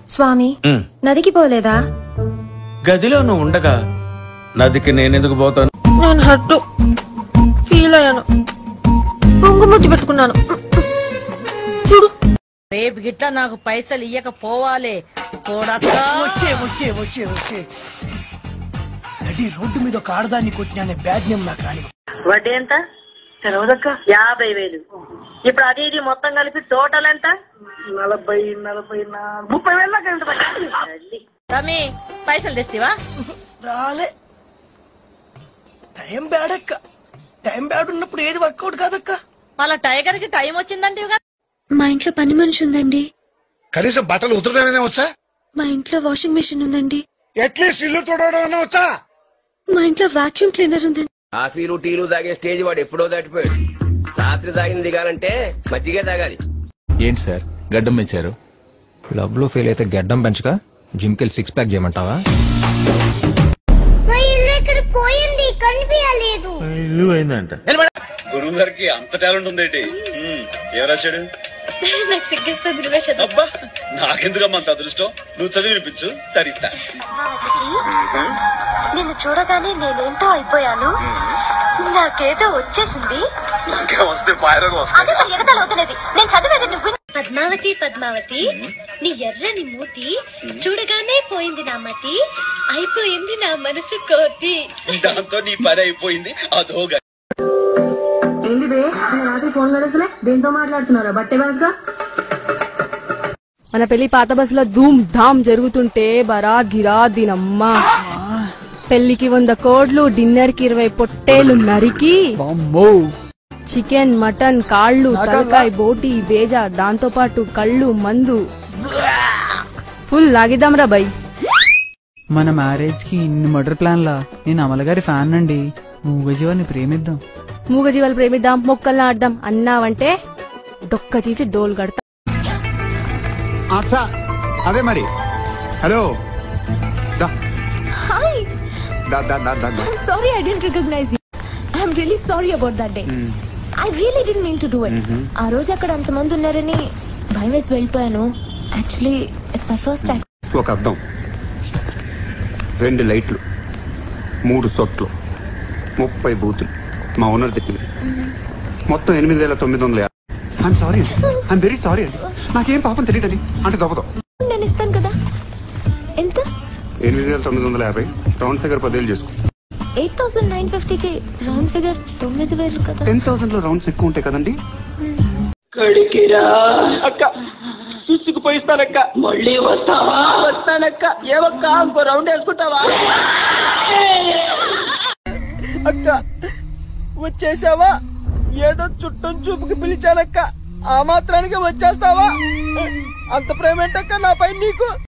స్వామి ఉమ్. నదికి పోలేదా గదిలో నువ్వు ఉండగా నదికి నేనెందుకు పోతాను నేను హర్ట్ ఫీల్ అయ్యాను పొంగుముట్టి పెట్టుకున్నాను చూడు రేపు గిట్ల నాకు పైసలు ఇయ్యకపోవాలే కొడకా వచ్చే వచ్చే వచ్చే వచ్చే నడి రోడ్డు మీద ఒక ఆడదాన్ని కొట్టినా బ్యాడ్ నేమ్ నాకు రాని వడ్డీ ఎంత తెలవదక్క యాభై వేలు ఇప్పుడు అది ఇది మొత్తం కలిపి టోటల్ ఎంత నలభై నలభై నాలుగు ముప్పై వేల దాకా ఉంటుంది. తమ్మి పైసలు తెస్తివా రాలే టైం బ్యాడ్ అక్క టైం బ్యాడ్ ఉన్నప్పుడు ఏది వర్కౌట్ కాదక్క మళ్ళా టైగర్ కి టైం వచ్చిందంటే మా ఇంట్లో పని మనిషి ఉందండి కనీసం బట్టలు ఉతకడానే వచ్చా మా ఇంట్లో వాషింగ్ మెషిన్ ఉందండి అట్లీస్ట్ ఇల్లు తుడవడం వచ్చా మా ఇంట్లో వాక్యూమ్ క్లీనర్ ఉందండి కాఫీలు టీలు తాగే స్టేజ్ వాడు ఎప్పుడో దాటిపోయాడు రాత్రి తాగింది దిగాలంటే మజ్జిగే తాగాలి ఏంటి సార్ గడ్డం పెంచారు లవ్ లో ఫెయిల్ అయితే గడ్డం పెంచక జిమ్ కెళ్ళి సిక్స్ ప్యాక్ చేయమంటావా పోయింది కనిపించలేదు గురువు గారికి అంత టాలెంట్ ఉందేంటి ఏం రాశాడు నాకు సిగ్గిస్తుంది నువ్వే చదువు అబ్బా నాకెందుకమ్మా అంత అదృష్టం నువ్వు చదివి వినిపించు తరిస్తా నిన్ను చూడగానే నేనేంటో అయిపోయాను నాకేదో వచ్చేసింది వస్తే పాయరోగం అదే మరి ఎగతాళి అవుతున్నది నేను చదివేది నువ్వు పద్మావతి పద్మావతి నీ ఎర్రని మూతి చూడగానే పోయింది నా మతి అయిపోయింది నా మనసు కోతి దాంతో నీ పని అయిపోయింది అదోగా మన పెళ్లి పాత బస్సులో ధూమ్ ధామ్ జరుగుతుంటే బరా గిరా దినమ్మా పెళ్లికి వంద కోడ్లు డిన్నర్ కి ఇరవై పొట్టేలు నరికి చికెన్ మటన్ కాళ్ళు తలకాయ బోటి బేజా దాంతో పాటు కళ్ళు మందు ఫుల్ లాగిద్దాంరా బై మన మ్యారేజ్ కి ఇన్ని మర్డర్ ప్లాన్లా నేను అమల గారి ఫ్యాన్ అండి మూగజీవాన్ని ప్రేమిద్దాం మూగ జీవాలు ప్రేమిద్దాం మొక్కల్ని ఆడదాం అన్నావంటే డొక్క చీచి డోల్ కడతా అదే మరి hello hi sorry I didn't recognize you I'm really sorry about that day I really didn't mean to do it ఆ రోజు అక్కడ అంతమంది ఉన్నారని భయం వేసి వెళ్ళిపోయాను actually it's my first time ఒక అద్దం రెండు లైట్లు మూడు సొట్లు ముప్పై బూతులు మా ఓనర్ చెప్పింది మొత్తం ఎనిమిది వేల తొమ్మిది వందల యాభై I'm sorry I'm very sorry అండి నాకేం పాపం తెలియదండి అంటే దొబ్బదు నేను ఇస్తాను కదా ఎంత ఎనిమిది వేల తొమ్మిది వందల యాభై రౌండ్ ఫిగర్ పదేళ్ళు చేసుకో ఎయిట్ థౌసండ్ నైన్ ఫిఫ్టీకి రౌండ్ ఫిగర్ తొమ్మిది వేలు కదా టెన్ థౌసండ్ లో రౌండ్స్ ఎక్కువ ఉంటాయి కదండి కడికిరా అక్క చూసుకుపోయిస్తానక్క మళ్ళీ వస్తావా వస్తానక్క ఏమక్క ఇంకో రౌండ్ వేసుకుంటావా అక్క వచ్చేసావా ఏదో చుట్టం చూపుకి పిలిచానక్క ఆ మాత్రానికి వచ్చేస్తావా అంత ప్రేమేంటక్క నాపై నీకు